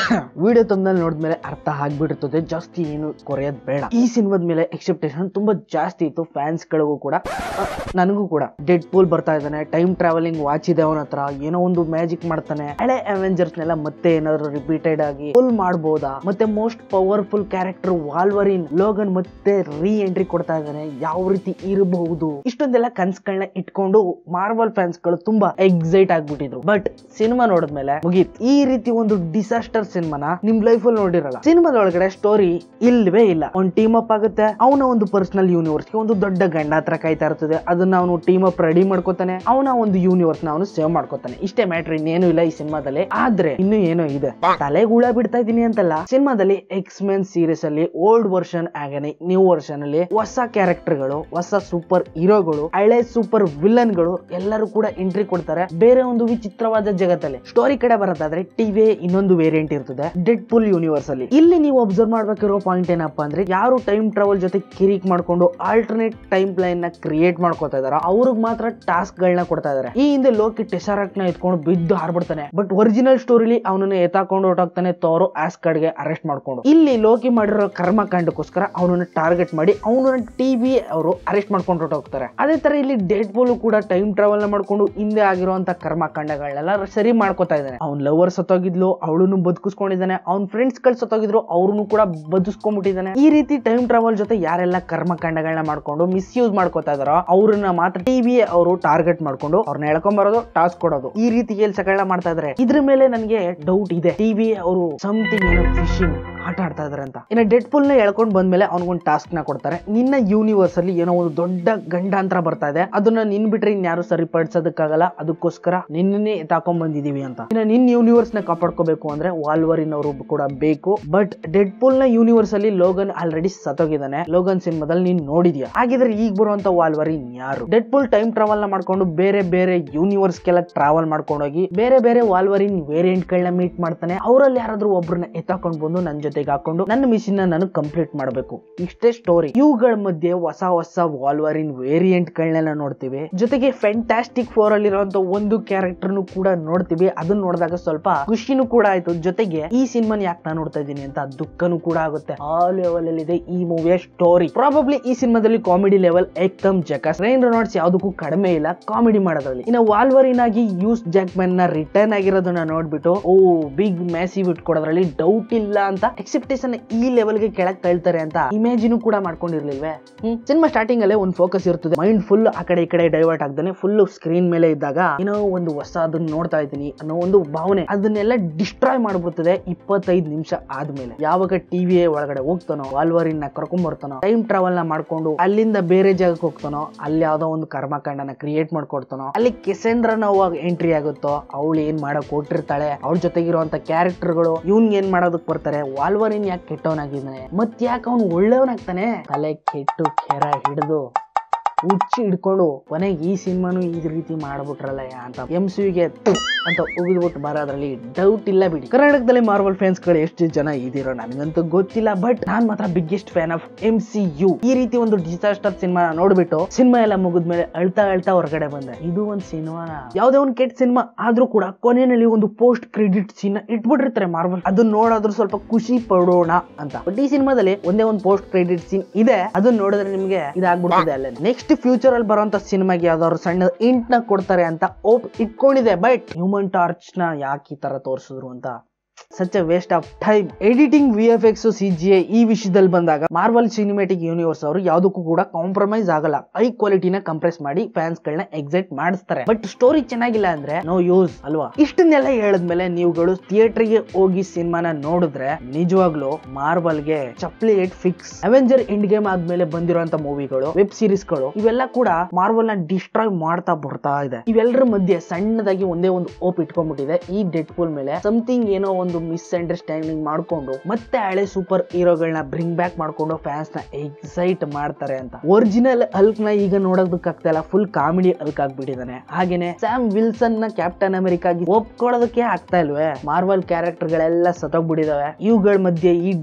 video ತಮ್ಮಲ್ಲಿ ನೋಡಿದ್ಮೇಲೆ ಅರ್ಥ ಆಗ್ಬಿಟ್ಟಿರ್ತದೆ ಜಾಸ್ತಿ ಏನು ಕೊರೆಯೋದ್ ಬೇಡ ಈ ಸಿನಿಮಾದ ಮೇಲೆ ಎಕ್ಸೆಪ್ಟೇಷನ್ ತುಂಬಾ ಜಾಸ್ತಿ ಇತ್ತು ಫ್ಯಾನ್ಸ್ ಗಳಿಗೂ ಕೂಡ ಆ, ನನಗೂ ಕೂಡ ಡೆಡ್ ಪೂಲ್ ಬರ್ತಾ ಇದ್ದಾನೆ ಟೈಮ್ ಟ್ರಾವೆಲಿಂಗ್ ವಾಚ್ ಇದೆ ಅವನ ಹತ್ರ ಏನೋ ಒಂದು ಮ್ಯಾಜಿಕ್ ಮಾಡ್ತಾನೆ ಹಳೆ ಅವೆಂಜರ್ಸ್ ನೆಲ್ಲ ಮತ್ತೆ ಏನಾದ್ರು ರಿಪೀಟೆಡ್ ಆಗಿ ಫುಲ್ ಮಾಡ್ಬೋದಾ ಮತ್ತೆ most powerful character Wolverine Logan ಮತ್ತೆ ರೀ ಎಂಟ್ರಿ ಕೊಡ್ತಾ ಇದ್ದಾನೆ ಯಾವ ರೀತಿ ಇರಬಹುದು ಇಷ್ಟೊಂದೆಲ್ಲ ಕನ್ಸ್ಗಳನ್ನ ಇಟ್ಕೊಂಡು ಮಾರ್ವಲ್ ಫ್ಯಾನ್ಸ್ ಗಳು ತುಂಬಾ ಎಕ್ಸೈಟ್ ಆಗ್ಬಿಟ್ಟಿದ್ರು ಬಟ್ ಸಿನಿಮಾ ನೋಡಿದ್ಮೇಲೆ ಮುಗೀತ್ ಈ ರೀತಿ ಒಂದು ಡಿಸಾಸ್ಟರ್ ಸಿನಿಮಾನ ನಿಮ್ ಲೈಫ್ ಅಲ್ಲಿ ನೋಡಿರಲ್ಲ ಸಿನಿಮಾದ ಒಳಗಡೆ ಸ್ಟೋರಿ ಇಲ್ವೇ ಇಲ್ಲ ಒಂದ್ ಟೀಮ್ ಅಪ್ ಆಗುತ್ತೆ ಅವನ ಒಂದು ಪರ್ಸನಲ್ ಯೂನಿವರ್ಸ್ ಒಂದು ದೊಡ್ಡ ಗಂಡ ಹತ್ರ ಕಾಯ್ತಾ ಇರ್ತದೆ ಅದನ್ನ ಅವನು ಟೀಮ್ ಅಪ್ ರೆಡಿ ಮಾಡ್ಕೋತಾನೆ ಅವನ ಒಂದು ಯೂನಿವರ್ಸ್ ನ ಅವನು ಸೇವ್ ಮಾಡ್ಕೋತಾನೆ ಇಷ್ಟೇ ಮ್ಯಾಟ್ರ್ ಇನ್ನೇನು ಇಲ್ಲ ಈ ಸಿನಿಮಾದಲ್ಲಿ ಆದ್ರೆ ಇನ್ನು ಏನೋ ಇದೆ ತಲೆಗೆ ಹುಳ ಬಿಡ್ತಾ ಇದೀನಿ ಅಂತಲ್ಲ ಸಿನಿಮಾದಲ್ಲಿ ಎಕ್ಸ್ ಮೆನ್ ಸೀರೀಸ್ ಅಲ್ಲಿ ಓಲ್ಡ್ ವರ್ಷನ್ ಆಗನೆ ನ್ಯೂ ವರ್ಷನ್ ಅಲ್ಲಿ ಹೊಸ ಕ್ಯಾರೆಕ್ಟರ್ ಗಳು ಹೊಸ ಸೂಪರ್ ಹೀರೋಗಳು ಹಳೆ ಸೂಪರ್ ವಿಲನ್ ಗಳು ಎಲ್ಲರೂ ಕೂಡ ಎಂಟ್ರಿ ಕೊಡ್ತಾರೆ ಬೇರೆ ಒಂದು ವಿಚಿತ್ರವಾದ ಜಗತ್ತಲ್ಲಿ ಸ್ಟೋರಿ ಕಡೆ ಬರೋದಾದ್ರೆ ಟಿವಿ ಇನ್ನೊಂದು ವೇರಿಯಂಟ್ ಇರ್ತದೆ ಡೆಡ್ ಪುಲ್ ಯೂನಿವರ್ಸ್ ಅಲ್ಲಿ ಇಲ್ಲಿ ನೀವು ಅಬ್ಸರ್ವ್ ಮಾಡ್ಬೇಕಿರೋ ಪಾಯಿಂಟ್ ಏನಪ್ಪಾ ಅಂದ್ರೆ ಯಾರು ಟೈಮ್ ಟ್ರಾವೆಲ್ ಜೊತೆ ಕಿರಿಕ್ ಮಾಡ್ಕೊಂಡು ಆಲ್ಟರ್ನೇಟ್ ಟೈಮ್ ಲೈನ್ ನ ಕ್ರಿಯೇಟ್ ಮಾಡ್ಕೋತಾ ಇದಾರ ಅವ್ರಿಗೆ ಮಾತ್ರ ಟಾಸ್ಕ್ ಗಳನ್ನ ಕೊಡ್ತಾ ಇದಾರೆ ಈ ಹಿಂದೆ ಲೋಕಿ ಟೆಸರಾಕ್ ನ ಎತ್ಕೊಂಡು ಬಿದ್ದು ಹಾರ್ಬಿಡ್ತಾನೆ ಬಟ್ ಒರಿಜಿನಲ್ ಸ್ಟೋರಿಲಿ ಅವನನ್ನ ಎತ್ತಾಕೊಂಡು ಹೊರಟೋಗ್ತಾನೆ ತೋರು ಆಸ್ಕಾರ್ಡ್ ಗೆ ಅರೆಸ್ಟ್ ಮಾಡ್ಕೊಂಡು ಇಲ್ಲಿ ಲೋಕಿ ಮಾಡಿರೋ ಕರ್ಮಕಾಂಡಕ್ಕೋಸ್ಕರ ಅವನನ್ನ ಟಾರ್ಗೆಟ್ ಮಾಡಿ ಅವನನ್ನ ಟಿವಿ ಅವರು ಅರೆಸ್ಟ್ ಮಾಡ್ಕೊಂಡು ಹೊರಟೋಗ್ತಾರೆ ಅದೇ ತರ ಇಲ್ಲಿ ಡೆಡ್ ಪೋಲು ಕೂಡ ಟೈಮ್ ಟ್ರಾವೆಲ್ ನ ಮಾಡ್ಕೊಂಡು ಹಿಂದೆ ಆಗಿರುವಂತ ಕರ್ಮಕಾಂಡಗಳನ್ನೆಲ್ಲ ಸರಿ ಮಾಡ್ಕೋತಾ ಇದ್ದಾನೆ ಅವ್ನ್ ಲವರ್ ಸತ್ತೋಗಿದ್ಲು ಅವಳನ್ನು ಬದುಕಿಸ್ಕೊಂಡಿದ್ದಾನೆ ಅವ್ನ ಫ್ರೆಂಡ್ಸ್ ಗಳು ಸತ್ತೋಗಿದ್ರು ಅವ್ರನ್ನು ಕೂಡ ಬದುಕಿಸ್ಕೊಂಡ್ಬಿಟ್ಟಿದ್ದಾನೆ ಈ ರೀತಿ ಟೈಮ್ ಟ್ರಾವೆಲ್ ಜೊತೆ ಯಾರೆಲ್ಲ ಕರ್ಮಕಾಂಡಗಳನ್ನ ಮಾಡ್ಕೊಂಡು ಮಿಸ್ಯೂಸ್ ಮಾಡ್ಕೋತಾ ಇದಾರೋ ಅವ್ರನ್ನ ಮಾತ್ರ ಟಿವಿ ಅವರು ಟಾರ್ಗೆಟ್ ಮಾಡ್ಕೊಂಡು ಅವ್ರನ್ನ ಎಳ್ಕೊಂಡ್ ಬರೋದು ಟಾಸ್ಕ್ ಕೊಡೋದು ಈ ರೀತಿ ಕೆಲಸಗಳನ್ನ ಮಾಡ್ತಾ ಇದಾರೆ ಇದ್ರ ಮೇಲೆ ನನಗೆ ಡೌಟ್ ಇದೆ ಟಿವಿ ಅವರು ಸಮಥಿಂಗ್ ಏನೋ ಫಿಶಿಂಗ್ ಆಟ ಆಡ್ತಾ ಇದಾರೆ ಅಂತ ಇನ್ನು ಡೆಡ್ ಪುಲ್ ನ ಎಳ್ಕೊಂಡ್ ಬಂದ್ಮೇಲೆ ಅವ್ನಿಗೊಂದು ಟಾಸ್ಕ್ ನ ಕೊಡ್ತಾರೆ ನಿನ್ನ ಯೂನಿವರ್ಸ್ ಅಲ್ಲಿ ಏನೋ ಒಂದು ದೊಡ್ಡ ಗಂಡಾಂತರ ಬರ್ತಾ ಇದೆ ಅದನ್ನ ನಿನ್ ಬಿಟ್ರೆ ಇನ್ಯಾರು ಸರಿಪಡಿಸೋದಕ್ಕಾಗಲ್ಲ ಅದಕ್ಕೋಸ್ಕರ ನಿನ್ನೇ ತಾಕೊಂಡ್ ಬಂದಿದೀವಿ ಅಂತ ಇನ್ನು ನಿನ್ ಯೂನಿವರ್ಸ್ ನ ಕಾಪಾಡ್ಕೋಬೇಕು ಅಂದ್ರೆ ವಾಲ್ವರಿನ್ ಅವರು ಕೂಡ ಬೇಕು ಬಟ್ ಡೆಡ್ ಪುಲ್ ನ ಯೂನಿವರ್ಸ್ ಅಲ್ಲಿ ಲೋಗನ್ ಆಲ್ರೆಡಿ ಸತ್ತೋಗಿದ್ದಾನೆ ಲೋಗನ್ ಸಿನಿಮಾದಲ್ಲಿ ನೀನ್ ನೋಡಿದ್ಯಾ ಹಾಗಿದ್ರೆ ಈಗ ಬರುವಂತ ವಾಲ್ವರಿನ್ ಯಾರು ಡೆಡ್ ಪುಲ್ ಟೈಮ್ ಟ್ರಾವೆಲ್ ನ ಮಾಡ್ಕೊಂಡು ಬೇರೆ ಬೇರೆ ಯೂನಿವರ್ಸ್ ಕೆಲ ಟ್ರಾವೆಲ್ ಮಾಡ್ಕೊಂಡೋಗಿ ಬೇರೆ ಬೇರೆ ವಾಲ್ವರಿನ್ ವೇರಿಯಂಟ್ ಗಳನ್ನ ಮೀಟ್ ಮಾಡ್ತಾನೆ ಅವರಲ್ಲಿ ಯಾರಾದ್ರೂ ಒಬ್ರನ್ನ ಎತ್ತಾಕೊಂಡ್ ಬಂದು ನನ್ನ ಜೊತೆಗೆ ಹಾಕೊಂಡು ನನ್ನ ಮಿಷನ್ ನ ನಾನು ಕಂಪ್ಲೀಟ್ ಮಾಡಬೇಕು ಇಷ್ಟೇ ಸ್ಟೋರಿ ಇವುಗಳ ಮಧ್ಯೆ ಹೊಸ ಹೊಸ ವಾಲ್ವರಿನ್ ವೇರಿಯಂಟ್ ಗಳನ್ನೆಲ್ಲ ನೋಡ್ತೀವಿ ಜೊತೆಗೆ ಫ್ಯಾಂಟಾಸ್ಟಿಕ್ ಫೋರ್ ಅಲ್ಲಿರುವಂತ ಒಂದು ಕ್ಯಾರೆಕ್ಟರ್ ಕೂಡ ನೋಡ್ತೀವಿ ಅದನ್ನ ನೋಡಿದಾಗ ಸ್ವಲ್ಪ ಖುಷಿನೂ ಕೂಡ ಆಯ್ತು ಜೊತೆಗೆ ಈ ಸಿನಿಮಾನ ಯಾಕೆ ನಾನು ನೋಡ್ತಾ ಇದ್ದೀನಿ ಅಂತ ದುಃಖನೂ ಕೂಡ ಆಗುತ್ತೆ ಆ ಲೆವೆಲ್ ಅಲ್ಲಿ ಇದೆ ಈ ಮೂವಿಯ ಸ್ಟೋರಿ ಪ್ರಾಬಬ್ಲಿ ಈ ಸಿನಿಮಾದಲ್ಲಿ ಕಾಮಿಡಿ ಲೆವೆಲ್ ಏಕ್ದಮ್ ಜಕಾಸ್ ರೈನ್ ರೊನಾಲ್ಡ್ಸ್ ಯಾವ್ದಕ್ಕೂ ಕಡಿಮೆ ಇಲ್ಲ ಕಾಮಿಡಿ ಮಾಡೋದ್ರಲ್ಲಿ ಇನ್ನು ವಾಲ್ವರಿನ್ ಆಗಿ ಯೂಸ್ ಜಾಕ್ಮನ್ ನ ರಿಟರ್ನ್ ಆಗಿರೋದನ್ನ ನೋಡ್ಬಿಟ್ಟು ಓ ಬಿಗ್ ಮ್ಯಾಸಿವ್ ಇಟ್ಕೊಡೋದ್ರಲ್ಲಿ ಡೌಟ್ ಇಲ್ಲ ಅಂತ ಎಕ್ಸೆಪ್ಟೇಷನ್ ಈ ಲೆವೆಲ್ ಗೆ ಕೆಳಗ್ ತಳ್ತಾರೆ ಅಂತ ಇಮೇಜಿನೂ ಕೂಡ ಮಾಡ್ಕೊಂಡಿರ್ಲಿಲ್ವೇ ಹ್ಮ್ ಸಿನಿಮಾ ಸ್ಟಾರ್ಟಿಂಗ್ ಅಲ್ಲೇ ಒಂದು ಫೋಕಸ್ ಇರ್ತದೆ ಮೈಂಡ್ ಫುಲ್ ಆ ಕಡೆ ಈ ಕಡೆ ಡೈವರ್ಟ್ ಆಗ್ದಾನೆ ಫುಲ್ ಸ್ಕ್ರೀನ್ ಮೇಲೆ ಇದ್ದಾಗ ಏನೋ ಒಂದು ಹೊಸ ಅದನ್ನ ನೋಡ್ತಾ ಇದ್ದೀನಿ ಅನ್ನೋ ಒಂದು ಭಾವನೆ ಅದನ್ನೆಲ್ಲ ಡಿಸ್ಟ್ರಾಯ್ ಮಾಡ್ಬಿಡ್ತದೆ ಇಪ್ಪತ್ತೈದು ನಿಮಿಷ ಆದ್ಮೇಲೆ ಯಾವಾಗ ಟಿವಿ ಒಳಗಡೆ ಹೋಗ್ತಾನೋ ವಾಲ್ವರಿನ್ ನ ಕರ್ಕೊಂಡ್ ಬರ್ತಾನೋ ಟೈಮ್ ಟ್ರಾವೆಲ್ ನ ಮಾಡ್ಕೊಂಡು ಅಲ್ಲಿಂದ ಬೇರೆ ಜಾಗಕ್ಕೆ ಹೋಗ್ತಾನೋ ಅಲ್ಲಿ ಯಾವ್ದೋ ಒಂದು ಕರ್ಮಕಾಂಡನ ಕ್ರಿಯೇಟ್ ಮಾಡ್ಕೊಡ್ತಾನೋ ಅಲ್ಲಿ ಕೆಸೆಂದ್ರನ ಅವಾಗ ಎಂಟ್ರಿ ಆಗುತ್ತೋ ಅವಳು ಏನ್ ಮಾಡಕ್ ಕೊಟ್ಟಿರ್ತಾಳೆ ಅವಳ ಜೊತೆಗಿರುವಂತ ಕ್ಯಾರೆಕ್ಟರ್ಗಳು ಇವ್ನ್ ಏನ್ ಮಾಡೋದಕ್ ಬರ್ತಾರೆ ವಾಲ್ವರಿನ್ ಯಾಕೆ ಕೆಟ್ಟವನಾಗಿದ್ದಾನೆ ಮತ್ ಯಾಕೆ ಅವ್ನು ಒಳ್ಳೆಯವನಾಗ್ತಾನೆ ತಲೆ ಕೆಟ್ಟು ಕೆರ ಹಿಡಿದು ಹುಚ್ಚಿ ಹಿಡ್ಕೊಂಡು ಕೊನೆಗೆ ಈ ಸಿನಿಮಾನು ಈ ರೀತಿ ಮಾಡ್ಬಿಟ್ರಲ್ಲ ಅಂತ ಎಂ ಗೆ ಅಂತ ಉಗಿದ್ಬಿಟ್ಟು ಬರೋದ್ರಲ್ಲಿ ಡೌಟ್ ಇಲ್ಲ ಬಿಡಿ ಕರ್ನಾಟಕದಲ್ಲಿ ಮಾರ್ವಲ್ ಫ್ಯಾನ್ಸ್ ಗಳು ಎಷ್ಟು ಜನ ಇದೀರೋ ನನಗಂತೂ ಗೊತ್ತಿಲ್ಲ ಬಟ್ ನಾನ್ ಮಾತ್ರ biggest fan of M C U ಈ ರೀತಿ ಒಂದು ಡಿಸಾಸ್ಟರ್ ಸಿನಿಮಾ ನೋಡ್ಬಿಟ್ಟು ಸಿನಿಮಾ ಎಲ್ಲ ಮುಗಿದ್ಮೇಲೆ ಅಳ್ತಾ ಅಳ್ತಾ ಹೊರಗಡೆ ಬಂದೆ ಇದು ಒಂದು ಸಿನಿಮಾನ ಯಾವ್ದೇ ಒಂದು ಕೆಟ್ಟ ಸಿನಿಮಾ ಆದ್ರೂ ಕೂಡ ಕೊನೆಯಲ್ಲಿ ಒಂದು ಪೋಸ್ಟ್ ಕ್ರೆಡಿಟ್ ಸೀನ್ ಇಟ್ಬಿಟ್ಟಿರ್ತಾರೆ ಮಾರ್ವಲ್ ಅದನ್ನ ನೋಡೋದ್ರ ಸ್ವಲ್ಪ ಖುಷಿ ಪಡೋಣ ಅಂತ ಬಟ್ ಈ ಸಿನಿಮಾದಲ್ಲಿ ಒಂದೇ ಒಂದು ಪೋಸ್ಟ್ ಕ್ರೆಡಿಟ್ ಸೀನ್ ಇದೆ ಅದನ್ನ ನೋಡಿದ್ರೆ ನಿಮ್ಗೆ ಇದಾಗ್ಬಿಡ್ತದೆ ಅಲ್ಲೇ ನೆಕ್ಸ್ಟ್ ಫ್ಯೂಚರ್ ಅಲ್ಲಿ ಬರುವಂತ ಸಿನಿಮಾಗೆ ಯಾವ್ದಾದ್ರು ಸಣ್ಣ ಇಂಟ್ ನ ಕೊಡ್ತಾರೆ ಅಂತ ಓಪ್ ಇಟ್ಕೊಂಡಿದೆ ಬಟ್ ಹ್ಯೂಮನ್ ಟಾರ್ಚ್ ನ ಯಾಕೆ ಈ ತರ ತೋರಿಸಿದ್ರು ಅಂತ such a waste of time editing V F X C G ಈ ವಿಷಯದಲ್ಲಿ ಬಂದಾಗ ಮಾರ್ವಲ್ ಸಿನಿಮ್ಯಾಟಿಕ್ ಯೂನಿವರ್ಸ್ ಅವರು ಯಾವ್ದಕ್ಕೂ ಕೂಡ ಕಾಂಪ್ರಮೈಸ್ ಆಗಲ್ಲ ಹೈ ಕ್ವಾಲಿಟಿನ ಕಂಪ್ರೆಸ್ ಮಾಡಿ ಫ್ಯಾನ್ಸ್ ಗಳನ್ನ ಎಕ್ಸೈಟ್ ಮಾಡಿಸ್ತಾರೆ ಬಟ್ ಸ್ಟೋರಿ ಚೆನ್ನಾಗಿಲ್ಲ ಅಂದ್ರೆ ನೋ ಯೂಸ್ ಅಲ್ವಾ ಇಷ್ಟನ್ನೆಲ್ಲ ಹೇಳಿದ್ಮೇಲೆ ನೀವುಗಳು ಥಿಯೇಟರ್ ಗೆ ಹೋಗಿ ಸಿನಿಮಾನ ನೋಡಿದ್ರೆ ನಿಜವಾಗ್ಲೂ ಮಾರ್ವಲ್ ಗೆ ಚಪ್ಲಿ ಏಟ್ ಫಿಕ್ಸ್ ಅವೆಂಜರ್ ಎಂಡ್ ಗೇಮ್ ಆದ್ಮೇಲೆ ಬಂದಿರುವಂತ ಮೂವಿಗಳು ವೆಬ್ ಸೀರೀಸ್ ಗಳು ಇವೆಲ್ಲ ಕೂಡ ಮಾರ್ವಲ್ ನ ಡಿಸ್ಟ್ರಾಯ್ ಮಾಡ್ತಾ ಬರ್ತಾ ಇದೆ ಇವೆಲ್ಲರ ಮಧ್ಯೆ ಸಣ್ಣದಾಗಿ ಒಂದೇ ಒಂದು ಓಪ್ ಇಟ್ಕೊಂಡ್ಬಿಟ್ಟಿದೆ ಈ ಡೆಡ್ ಪೂಲ್ ಮೇಲೆ ಸಮಥಿಂಗ್ ಏನೋ ಒಂದು ಮಿಸ್ ಅಂಡರ್ಸ್ಟ್ಯಾಂಡಿಂಗ್ ಮಾಡ್ಕೊಂಡು ಮತ್ತೆ ಹಳೆ ಸೂಪರ್ ಹೀರೋಗಳನ್ನ ಬ್ರಿಂಗ್ ಬ್ಯಾಕ್ ಮಾಡ್ಕೊಂಡು ಫ್ಯಾನ್ಸ್ ನ ಎಕ್ಸೈಟ್ ಮಾಡ್ತಾರೆ ಅಂತ ಒರಿಜಿನಲ್ ಅಲ್ಕ್ ನ ಈಗ ನೋಡೋದಕ್ಕಾಗ್ತಾ ಇಲ್ಲ ಫುಲ್ ಕಾಮಿಡಿ ಅಲ್ಕ್ ಆಗ್ಬಿಟ್ಟಿದ್ದಾನೆ ಹಾಗೇನೆ ಸ್ಯಾಮ್ ವಿಲ್ಸನ್ ನ ಕ್ಯಾಪ್ಟನ್ ಅಮೆರಿಕಾಗಿ ಒಪ್ಕೊಳ್ಳೋದಕ್ಕೆ ಆಗ್ತಾ ಇಲ್ವೇ ಮಾರ್ವಲ್ ಕ್ಯಾರೆಕ್ಟರ್ ಗಳೆಲ್ಲ ಸತ್ತೋಗ್ಬಿಟ್ಟಿದಾವೆ ಇವುಗಳ ಮಧ್ಯೆ ಈ ಡೆಡ್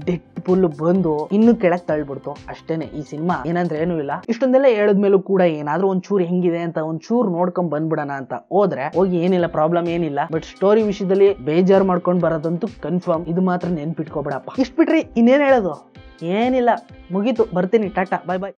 ಪುಲ್ ಬಂದು ಇನ್ನು ಕೆಳಗ್ ತಳ್ಬಿಡ್ತು ಅಷ್ಟೇನೆ ಈ ಸಿನಿಮಾ ಏನಂದ್ರೆ ಏನು ಇಲ್ಲ ಇಷ್ಟೊಂದೆಲ್ಲ ಹೇಳದ್ಮೇಲೂ ಕೂಡ ಏನಾದ್ರೂ ಒಂಚೂರು ಹೆಂಗಿದೆ ಅಂತ ಒಂಚೂರು ನೋಡ್ಕೊಂಡ್ ಬಂದ್ಬಿಡೋಣ ಅಂತ ಹೋದ್ರೆ ಹೋಗಿ ಏನಿಲ್ಲ ಪ್ರಾಬ್ಲಮ್ ಏನಿಲ್ಲ ಬಟ್ ಸ್ಟೋರಿ ವಿಷಯದಲ್ಲಿ ಬೇಜಾರ್ ಮಾಡ್ಕೊಂಡ್ ಬರೋದಂತೂ ಕನ್ಫರ್ಮ್ ಇದು ಮಾತ್ರ ನೆನ್ಪಿಟ್ಕೋಬೇಡಪ್ಪ ಇಷ್ಟ ಬಿಟ್ರಿ ಇನ್ನೇನ್ ಹೇಳೋದು ಏನಿಲ್ಲ ಮುಗೀತು ಬರ್ತೀನಿ ಟಾಟಾ ಬಾಯ್ ಬಾಯ್